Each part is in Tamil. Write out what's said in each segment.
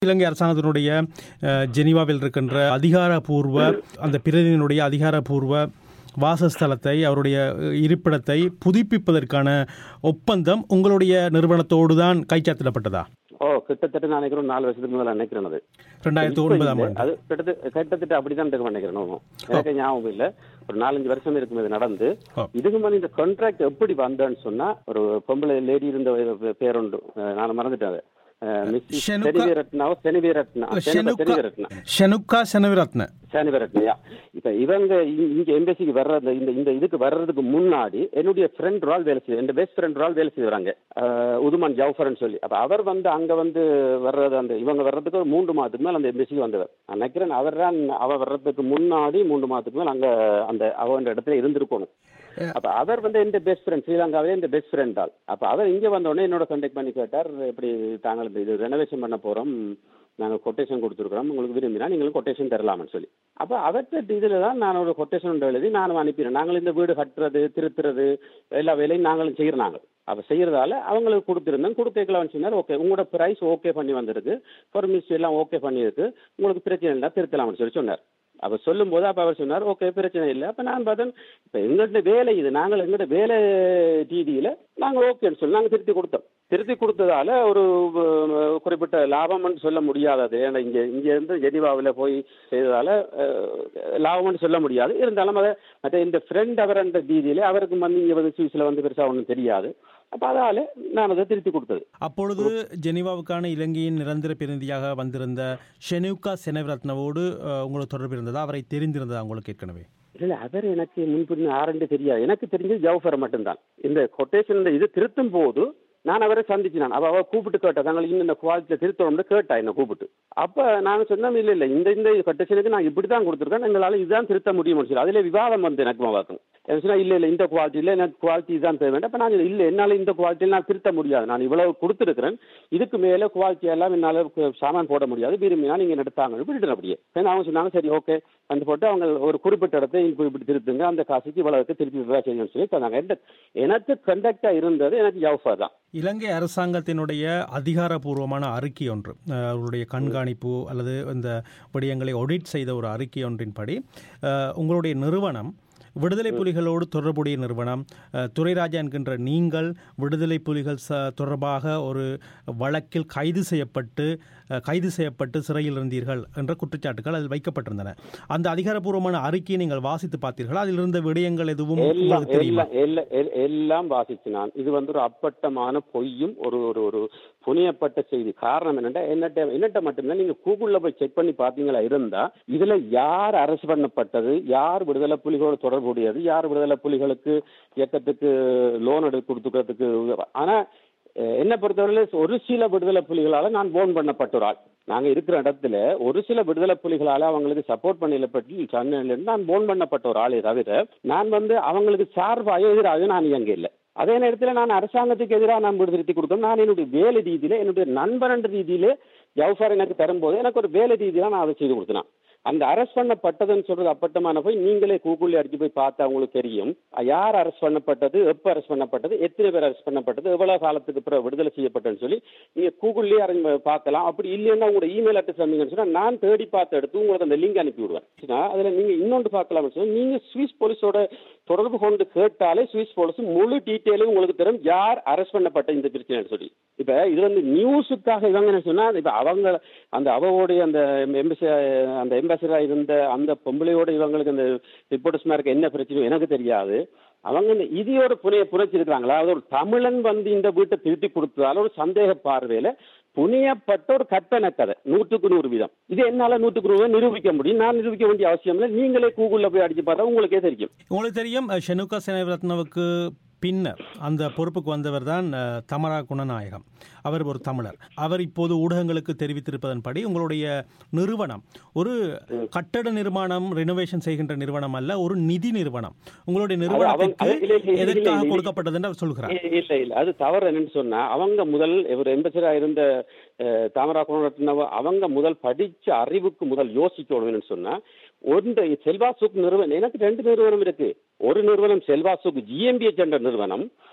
இலங்கை அரசாங்கத்தினுடைய அஹ், ஜெனீவாவில் இருக்கின்ற அதிகாரப்பூர்வ அந்த பிரதிநிதியினுடைய அதிகாரப்பூர்வ வாசஸ்தலத்தை அவருடைய அஹ், இருப்பிடத்தை புதுப்பிப்பதற்கான ஒப்பந்தம் உங்களுடைய நிறுவனத்தோடு தான் கைச்சாத்திடப்பட்டதா ஓ கிட்டத்தட்ட நான் நினைக்கிறேன் ஒரு நாலு வருஷத்துக்கு முதல்ல நினைக்கிறேன் அது ரெண்டாயிரத்தி இப்ப ஒன்பதாம் இல்ல. ஆண்டு அது கிட்டத்தட்ட கிட்டத்தட்ட அப்படிதான் இருக்கு நினைக்கிறேன் ஆமாம். எனக்கு ஞாபகம் இல்ல ஒரு நாலஞ்சு வருஷம் இருக்கும் இது நடந்து ஓ. இதுக்கு மேல இந்த கான்ட்ராக்ட் எப்படி வந்தேன்னு சொன்னா ஒரு பொம்பளை லேடி இருந்த ஒரு பேருண்டு அஹ் நான் மறந்துட்டேன் அதை அஹ் மிஸ்ஸஸ் ஷெனுக்கா- செனிவிரட்னாவோ செனிவிரட்னா ஷெனுக்கா செனிவிரட்னா ஷெனுக்கா செனவிரத்ன சானிவரட்னையா இப்ப இவங்க இ- இங்க எம்பசிக்கு வர்ற அந்த இந்த இந்த இதுக்கு வர்றதுக்கு முன்னாடி என்னுடைய ஃப்ரெண்ட் ரால் வேலை செய்ய என் பெஸ்ட் ஃப்ரெண்ட் ரால் வேலை செய்வாங்க உதுமான் ஜவுஃபர்னு சொல்லி அப்ப அவர் வந்து அங்க வந்து வர்றது அந்த இவங்க வர்றதுக்கு ஒரு மூன்று மாதத்துக்கு மேல அந்த எம்பசிக்கு வந்தவர் நான் நினைக்கிறேன் அவர் தான் அவ வர்றதுக்கு முன்னாடி மூன்று மாதத்துக்கு மேல அங்க அந்த அவன் இடத்துல இருந்திருக்கணும் அப்ப அவர் வந்து எந்த பெஸ்ட் ஃப்ரெண்ட் ஸ்ரீலங்காவிலே இந்த பெஸ்ட் ஃப்ரெண்ட் ஆள் அப்ப அவர் இங்க வந்த உடனே என்னோட கான்டாக்ட் பண்ணி கேட்டார் இப்படி தாங்கள் இந்த இது ரெனோவேஷன் பண்ண போறோம் நாங்க கொட்டேஷன் கொடுத்துருக்குறோம் உங்களுக்கு விரும்பினா நீங்களும் கொட்டேஷன் தரலாம்னு சொல்லி அப்ப அவர்கிட்ட இதுல தான் நான் ஒரு கொட்டேஷன் எழுதி நானும் அனுப்பினேன் நாங்கள் இந்த வீடு கட்டுறது திருத்துறது எல்லா வேலையும் நாங்களும் செய்யறோம் நாங்கள் அப்ப செய்யறதால அவங்களுக்கு கொடுத்துருந்தோம் கொடுக்கலாம்னு சொன்னார் ஓகே உங்களோட பிரைஸ் ஓகே பண்ணி வந்திருக்கு பர்மிஷன் எல்லாம் ஓகே பண்ணியிருக்கு உங்களுக்கு பிரச்சனை இல்லை திருத்தலாம்னு சொல்லி சொன்னார் அப்ப சொல்லும் போது அப்ப அவர் சொன்னார் ஓகே பிரச்சனை இல்லை அப்ப நான் பார்த்தேன் இப்ப எங்கள்ட்ட வேலை இது நாங்கள் எங்கள்ட்ட வேலை ரீதியில நாங்கள் ஓகேன்னு சொல்லி நாங்கள் திருத்தி கொடுத்தோம் திருத்தி கொடுத்ததால ஒரு அஹ், குறிப்பிட்ட லாபம்னு சொல்ல முடியாதது ஏன்னா இங்க இங்க இருந்து ஜெனிவாவில் போய் செய்ததால அஹ், லாபம்னு சொல்ல முடியாது இருந்தாலும் அதை மற்ற இந்த ஃப்ரெண்ட் அவர் அந்த ரீதியில அவருக்கு வந்து இங்க வந்து சுவிஸ்ல வந்து பெருசா ஒன்றும் தெரியாது அப்ப அதால நான் அதை திருத்தி கொடுத்தது அப்பொழுது ஜெனீவாவுக்கான இலங்கையின் நிரந்தர பிரதிநிதியாக வந்திருந்த ஷெனுக்கா செனவிரத்னவோடு அஹ், உங்களுக்கு தொடர்பு இருந்ததா அவரை தெரிந்திருந்ததா உங்களுக்கு ஏற்கனவே இல்ல அவர் எனக்கு முன்பின் ஆரண்டு தெரியாது எனக்கு தெரிஞ்சது ஜவுஃபர் மட்டும்தான் இந்த கொட்டேஷன் இது திருத்தும் போது நான் அவரை சந்திச்சினான் அவ அவ கூப்பிட்டு கேட்டா தாங்கள் இன்னும் இந்த குவாலிட்டியில திருத்தணும்னு கேட்டா என்ன கூப்பிட்டு அப்ப நான் சொன்னேன் இல்ல இல்ல இந்த இந்த கொட்டேஷனுக்கு நான் இப்படி தான் கொடுத்துருக்கேன் எங்களால இதுதான் திருத்த முடியும்னு சொல்லி அதுல விவாதம் வந்து எனக்கு பார்க்கணும் எனக்கு சொன்னா இல்ல இல்ல இந்த குவாலிட்டியில எனக்கு குவாலிட்டி தான் தேவை வேண்டாம் அப்ப நான் சொன்னேன், இல்ல என்னால இந்த குவாலிட்டியில நான் திருத்த முடியாது நான் இவ்வளவு கொடுத்துருக்கிறேன் இதுக்கு மேல குவாலிட்டி எல்லாம் என்னால கு- சாமான் போட முடியாது விரும்பினா நீங்க எடுத்தாங்க விட்டுட்டு அப்படியே சரி, அவங்க சொன்னாங்க சரி ஓகே வந்து போட்டு அவங்க ஒரு குறிப்பிட்ட இடத்தை இப்படி இப்படி திருத்துங்க அந்த காசுக்கு இவ்வளவுக்கு திருப்பி விவா செய்யணும்னு சொல்லி சொன்னாங்க எந்த- எனக்கு கண்டக்டா இருந்தது எனக்கு ஜவுஃபா தான் இலங்கை அரசாங்கத்தினுடைய அதிகாரப்பூர்வமான அறிக்கை ஒன்று அஹ், அவருடைய கண்காணிப்பு அல்லது இந்த விடயங்களை ஒடிட் செய்த ஒரு அறிக்கை ஒன்றின்படி அஹ், உங்களுடைய நிறுவனம் விடுதலை புலிகளோடு தொடர்புடைய நிறுவனம் அஹ், துரைராஜா என்கின்ற நீங்கள் விடுதலை புலிகள் ச தொடர்பாக ஒரு வழக்கில் கைது செய்யப்பட்டு அஹ், கைது செய்யப்பட்டு சிறையில் இருந்தீர்கள் என்ற குற்றச்சாட்டுகள் அதில் வைக்கப்பட்டிருந்தன அந்த அதிகாரப்பூர்வமான அறிக்கையை நீங்கள் வாசித்து பார்த்தீர்கள் அதில் இருந்த விடயங்கள் எதுவும் எல்லாம் உங்களுக்கு தெரியுமா எல்லாம் எல்லாம் எல்- எல்லாம் வாசிச்சு நான் இது வந்து ஒரு அப்பட்டமான பொய்யும் ஒரு ஒரு ஒரு புனியப்பட்ட செய்தி காரணம் என்னன்னா என்னட்ட என்னட்ட மட்டும்தான் நீங்க கூகுள்ல போய் செக் பண்ணி பாத்தீங்களா இருந்தா இதுல யார் அரசு பண்ணப்பட்டது யார் விடுதலை புலிகளோடு தொடர்புடையது யார் விடுதலை புலிகளுக்கு இயக்கத்துக்கு லோன் எடுத்து கொடுத்துக்கிறதுக்கு ஆனா அஹ், என்னை பொறுத்தவரையில ஒரு சில விடுதலை புலிகளால நான் போன் பண்ணப்பட்ட ஒரு ஆள் நாங்க இருக்கிற இடத்துல ஒரு சில விடுதலை புலிகளால அவங்களுக்கு சப்போர்ட் பண்ணப்பட்டு சென்னையிலிருந்து நான் போன் பண்ணப்பட்ட ஒரு ஆளே தவிர நான் வந்து அவங்களுக்கு சார்பாக எதிராக நான் இயங்க இல்லை அதே நேரத்தில் நான் அரசாங்கத்துக்கு எதிராக நான் விடுதலை கொடுக்கணும் நான் என்னுடைய வேலை ரீதியில என்னுடைய நண்பன் ரீதியிலே ஜவுஃபார் எனக்கு தரும்போது எனக்கு ஒரு வேலை ரீதியில நான் அதை செய்து கொடுத்தேன் அந்த அரெஸ்ட் பண்ணப்பட்டதுன்னு சொல்றது அப்பட்டமான போய் நீங்களே கூகுள்ல அடிச்சு போய் பார்த்தா உங்களுக்கு தெரியும் யார் அரெஸ்ட் பண்ணப்பட்டது எப்ப அரெஸ்ட் பண்ணப்பட்டது எத்தனை பேர் அரெஸ்ட் பண்ணப்பட்டது எவ்வளவு காலத்துக்கு பிறகு விடுதலை செய்யப்பட்டதுன்னு சொல்லி நீங்க கூகுள்லயே அரேஞ்ச் பார்க்கலாம் அப்படி இல்லைன்னா உங்களோட இமெயில் அட்ரஸ் வந்தீங்கன்னு சொன்னா நான் தேடி பார்த்து எடுத்து உங்களுக்கு அந்த லிங்க் அனுப்பி விடுவேன் சரிங்களா? அதுல நீங்க இன்னொன்று பார்க்கலாம்னு சொன்னா நீங்க சுவிஸ் போலீஸோட தொடர்பு கொண்டு கேட்டாலே சுவிஸ் போலீஸ் முழு டீட்டெயிலும் உங்களுக்கு தரும் யார் அரெஸ்ட் பண்ணப்பட்ட இந்த பிரச்சனைன்னு சொல்லி இப்ப இது வந்து நியூஸுக்காக இவங்க என்ன சொன்னா இப்ப அவங்க அந்த அவவோடைய அந்த எம்பசி அந்த எம்பசிடரா இருந்த அந்த பொம்பளையோட இவங்களுக்கு அந்த ரிப்போர்ட்டர்ஸ்மா இருக்க என்ன பிரச்சனை எனக்கு தெரியாது அவங்க இந்த இதையோட புனைய புனைச்சிருக்காங்களா அது ஒரு தமிழன் வந்து இந்த வீட்டை திருத்தி கொடுத்ததால ஒரு சந்தேக பார்வையில புனியப்பட்ட ஒரு கற்பனை கதை நூற்றுக்கு நூறு வீதம் இது என்னால நூற்றுக்கு நூறு நிரூபிக்க முடியும் நான் நிரூபிக்க வேண்டிய அவசியம் இல்லை நீங்களே கூகுள்ல போய் அடிச்சு பார்த்தா உங்களுக்கே தெரியும் உங்களுக்கு தெரியும் அஹ், ஷெனுகா சேனரத்னவுக்கு பின்னர் அந்த பொறுப்புக்கு வந்தவர் தான் அஹ், தமரா குணநாயகம் அவர் ஒரு தமிழர் அவர் இப்போது ஊடகங்களுக்கு தெரிவித்திருப்பதன்படி உங்களுடைய நிறுவனம் ஒரு கட்டட நிர்மாணம் ரெனோவேஷன் செய்கின்ற நிறுவனம் அல்ல ஒரு நிதி நிறுவனம் உங்களுடைய நிறுவனத்திற்கு அது- இல்ல, இல்ல, இல்ல, இல்ல, எதற்காக இல்ல. கொடுக்கப்பட்டது என்று அவர் சொல்கிறார் இ- இல்ல இல்ல அது தவறு என்னன்னு சொன்னா அவங்க முதல் ஒரு எம்பசரா இருந்த அஹ், தாமரா குணரத்னவ அவங்க முதல் படிச்ச அறிவுக்கு முதல் யோசிக்கணும்னு சொன்னா ஒன்று செல்வா சுக் நிறுவனம் எனக்கு ரெண்டு நிறுவனம் இருக்கு ஒரு நிறுவனம் செல்வா சுக் ஜிஎம்பிஎச் என்ற நிறுவனம்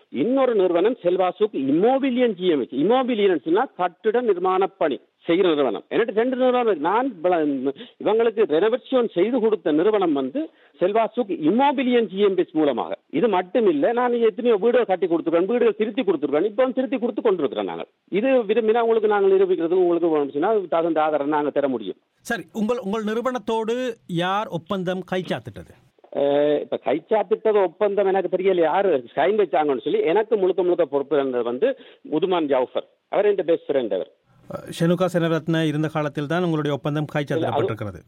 இன்னொரு நிறுவனம் செல்வாசுக் இமோபிலியன் ஜிஎம்ஹெச் இமோபிலியன் சொன்னா கட்டிட நிர்மாண பணி செய்கிற நிறுவனம் என்கிட்ட ரெண்டு நிறுவனம் இருக்கு. நான் பல- இவங்களுக்கு ரெனோவேஷன் செய்து கொடுத்த நிறுவனம் வந்து செல்வாசுக் இமோபிலியன் ஜிஎம்பிஎஸ் மூலமாக இது மட்டும் இல்ல நான் எத்தனையோ வீடுகள் கட்டி கொடுத்துருக்கேன் வீடுகள் திருத்தி கொடுத்துருக்கேன் இப்போ திருத்தி கொடுத்து கொண்டிருக்கிறோம் நாங்கள் இது விரும்பினா உங்களுக்கு நாங்கள் நிரூபிக்கிறது உங்களுக்கு வேணுச்சுன்னா தகுந்த ஆதரவு நாங்கள் தர முடியும் சரி உங்கள் உங்கள் நிறுவனத்தோடு யார் ஒப்பந்தம் கைச்சாத்திட்டது அஹ் இப்ப கைச்சாத்திட்டது ஒப்பந்தம் எனக்கு தெரியல யாரு சைன் வச்சாங்கன்னு சொல்லி எனக்கு முழுக்க முழுக்க பொறுப்பு இருந்தது வந்து முதுமான் ஜாஃபர் அவர் என் பெஸ்ட் ஃப்ரெண்ட் அவர் அஹ், ஷெனுகா செனரத்ன இருந்த காலத்தில் தான் உங்களுடைய ஒப்பந்தம் கைச்சாத்திடப்பட்டிருக்கிறது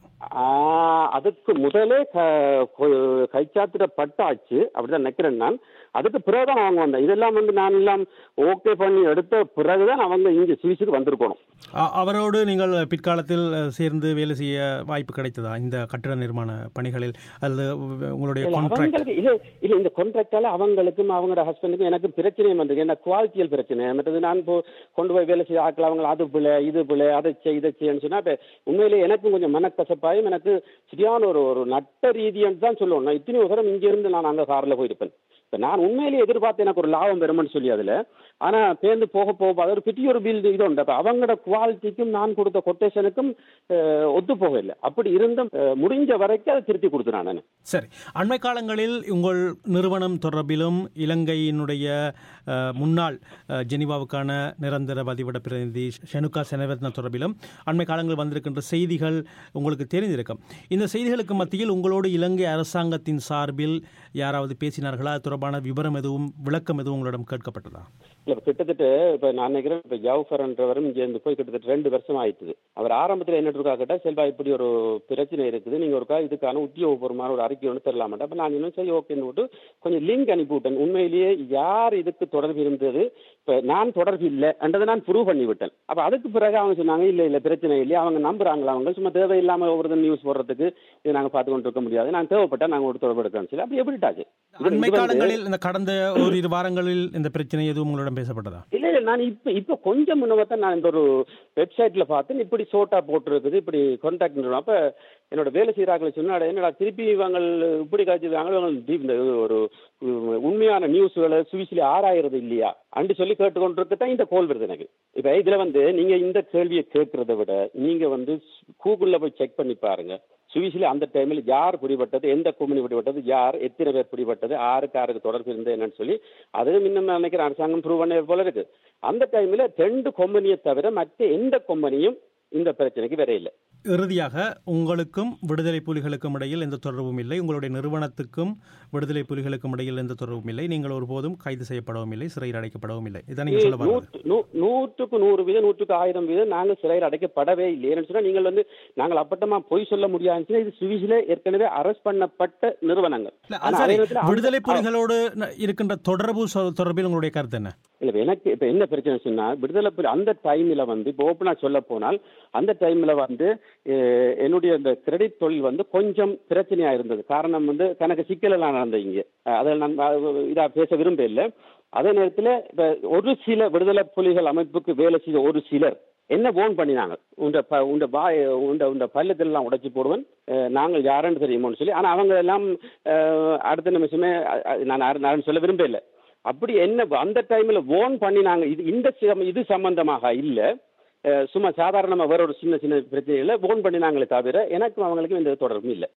ஆஹ் அதுக்கு முதலே க- கொ- கைச்சாத்திடப்பட்டாச்சு அப்படிதான் நினைக்கிறேன் நான் அதுக்கு பிறகுதான் அவங்க வந்தேன் இதெல்லாம் வந்து நான் எல்லாம் ஓகே பண்ணி எடுத்த பிறகுதான் அவங்க இங்க சுவிஸுக்கு வந்திருக்கணும் அ- அவரோடு நீங்கள் பிற்காலத்தில் அஹ், சேர்ந்து வேலை செய்ய வாய்ப்பு கிடைத்ததா இந்த கட்டிட நிர்மாண பணிகளில் அல்லது உ- உங்களுடைய இல்ல, கான்ட்ராக்ட் அவங்களுக்கு இல்ல இல்ல இந்த கான்ட்ராக்டால அவங்களுக்கும் அவங்களோட ஹஸ்பண்டுக்கும் எனக்கு பிரச்சனையும் வந்திருக்கு என்ன குவாலிட்டியல் பிரச்சனை மற்றது நான் இப்போ கொண்டு போய் வேலை செய்ய ஆட்கள் அவங்க அது பிள்ளை இது பிள்ளை அதை செய் இதை செய்யன்னு சொன்னா இப்ப உண்மையிலே எனக்கும் கொஞ்சம் மனக்கசப்பாயும் எனக்கு சரியான ஒரு ஒரு நட்ட ரீதியான்னு தான் சொல்லுவோம் நான் இத்தனை தூரம் இங்க இருந்து நான் அங்க கார்ல போயிருப்பேன் இப்ப நான் உண்மையிலேயே எதிர்பார்த்து எனக்கு ஒரு லாபம் வரும்னு சொல்லி அதுல ஆனா பேருந்து போக போக அது ஒரு பெரிய ஒரு பில் இது உண்டு அப்ப அவங்களோட குவாலிட்டிக்கும் நான் கொடுத்த கொட்டேஷனுக்கும் ஒத்து போகவில்லை அப்படி இருந்தும் அஹ், முடிஞ்ச வரைக்கும் அதை திருத்தி கொடுத்துறேன் நான் சரி அண்மை காலங்களில் உங்கள் நிறுவனம் தொடர்பிலும் இலங்கையினுடைய அஹ், முன்னாள் அஹ், ஜெனீவாவுக்கான நிரந்தர பதிவிட பிரதிநிதி ஷெனுகா செனரத்ன தொடர்பிலும் அண்மை காலங்களில் வந்திருக்கின்ற செய்திகள் உங்களுக்கு தெரிந்திருக்கும் இந்த செய்திகளுக்கு மத்தியில் உங்களோடு இலங்கை அரசாங்கத்தின் சார்பில் யாராவது பேசினார்களா அது தொடர்பான விவரம் எதுவும் விளக்கம் எதுவும் உங்களிடம் கேட்கப்பட்டதா இல்ல இப்ப கிட்டத்தட்ட இப்ப நான் நினைக்கிறேன் இப்ப ஜவுஃபர்ன்றவரும் இங்க இருந்து போய் கிட்டத்தட்ட ரெண்டு வருஷம் ஆயிட்டுது அவர் ஆரம்பத்துல என்ன இருக்கா கேட்டா செல்வா இப்படி ஒரு பிரச்சனை இருக்குது நீங்க ஒருக்கா இதுக்கான உத்தியோகபூர்வமான ஒரு அறிக்கை ஒன்று தரலாமாட்டா அப்ப நான் இன்னும் சரி ஓகேன்னு விட்டு கொஞ்சம் லிங்க் அனுப்பி விட்டேன் உண்மையிலேயே யார் இதுக்கு தொடர்பு இருந்தது இப்ப நான் தொடர்பு இல்லை என்றதை நான் ப்ரூவ் பண்ணி விட்டேன் அப்ப அதுக்கு பிறகு அவங்க சொன்னாங்க இல்ல இல்ல பிரச்சனை இல்லையா அவங்க நம்புறாங்களா அவங்க சும்மா தேவையில்லாம ஒவ்வொரு நியூஸ் போடுறதுக்கு இது நாங்க பார்த்து கொண்டு இருக்க முடியாது நான் தேவைப்பட்டா நாங்க ஒரு தொடர்பு எடுக்கணும் சொல்லி அப்படி எப்படிட்டாச்சு இது- அண்மை இது வந்து- காலங்களில் இந்த கடந்த ஒரு இரு வாரங்களில் இந்த பிரச்சனை எதுவும் உங்களிடம் பேசப்பட்டதா இல்ல இல்ல நான் இப்ப இப்ப கொஞ்சம் முன்னதான் நான் இந்த ஒரு வெப்சைட்ல பார்த்தேன் இப்படி சோட்டா போட்டுருக்குது இப்படி கான்டாக்ட் அப்ப என்னோட வேலை செய்யறாங்களே சொன்னா அட என்னடா திருப்பி இவங்க இப்படி காய்ச்சிருக்காங்க இவங்க deep இந்த ஒரு உம், உண்மையான நியூஸ்களை சுவிஸ்ல ஆராயிறது இல்லையா அண்டு சொல்லி கேட்டுக்கொண்டிருக்கு தான் இந்த கோல் வருது எனக்கு இப்ப இதுல வந்து நீங்க இந்த கேள்வியை கேட்கறத விட நீங்க வந்து கூகுள்ல போய் செக் பண்ணி பாருங்க சுவிஸ்ல அந்த டைம்ல யார் பிடிபட்டது எந்த கம்பெனி பிடிபட்டது யார் எத்தனை பேர் பிடிபட்டது யாருக்கு யாருக்கு தொடர்பு இருந்தது என்னன்னு சொல்லி அதுவும் இன்னும் நான் நினைக்கிறேன் அரசாங்கம் ப்ரூவ் பண்ண போல இருக்கு அந்த டைம்ல ரெண்டு கம்பெனியை தவிர மற்ற எந்த கம்பெனியும் இந்த பிரச்சனைக்கு வேற இல்லை இறுதியாக உங்களுக்கும் விடுதலை புலிகளுக்கும் இடையில் எந்த தொடர்பும் இல்லை உங்களுடைய நிறுவனத்துக்கும் விடுதலை புலிகளுக்கும் இடையில் எந்த தொடர்பும் இல்லை நீங்கள் ஒருபோதும் கைது செய்யப்படவும் இல்லை சிறையில் அடைக்கப்படவும் இல்லை இதான் நீங்க சொல்ல வர்றது நூற்று- நூ- நூற்றுக்கு நூறு வீதம் நூற்றுக்கு ஆயிரம் வீதம் நாங்கள் சிறையில் அடைக்கப்படவே இல்லை ஏன்னு சொன்னா நீங்கள் வந்து நாங்கள் அப்பட்டமா பொய் சொல்ல முடியாதுன்னு இது சுவிஸ்ல ஏற்கனவே அரஸ்ட் பண்ணப்பட்ட நிறுவனங்கள் இல்ல, ஆனா அது அதே சரி நேரத்துல அந்த- விடுதலை புலிகளோடு ந- இருக்கின்ற தொடர்பு சொ- தொடர்பில் உங்களுடைய கருத்து என்ன இல்ல இப்ப எனக்கு இப்ப என்ன பிரச்சனை சொன்னா விடுதலை புலி அந்த டைம்ல வந்து இப்போ ஓப்பனா சொல்ல போனால் அந்த டைம்ல வந்து அஹ், என்னுடைய இந்த கிரெடிட் தொழில் வந்து கொஞ்சம் பிரச்சனையா இருந்தது காரணம் வந்து கணக்கு சிக்கலெல்லாம் நடந்தது இங்க அஹ், அதில் நான் அஹ், இதா பேச விரும்ப இல்லை அதே நேரத்துல இப்ப ஒரு சில விடுதலை புலிகள் அமைப்புக்கு வேலை செய்த ஒரு சிலர் என்ன போன் பண்ணினாங்க உண்ட ப உண்ட பாய் உண்ட உண்ட பல்லத்தெல்லாம் உடைச்சு போடுவேன் அஹ், நாங்கள் யாருன்னு தெரியுமோன்னு சொல்லி ஆனா அவங்க எல்லாம் அஹ், அடுத்த நிமிஷமே அஹ், அஹ், நான் யாரு- யாருன்னு சொல்ல விரும்ப இல்லை அப்படி என்ன அந்த டைம்ல ஓன் பண்ணி நாங்க இது இந்த சம்ம- இது சம்பந்தமாக இல்ல அஹ் சும்மா சாதாரணமா வேற ஒரு சின்ன சின்ன பிரச்சனைகளை ஓன் பண்ணி நாங்களே தவிர எனக்கும் அவங்களுக்கும் எந்த தொடர்பும் இல்லை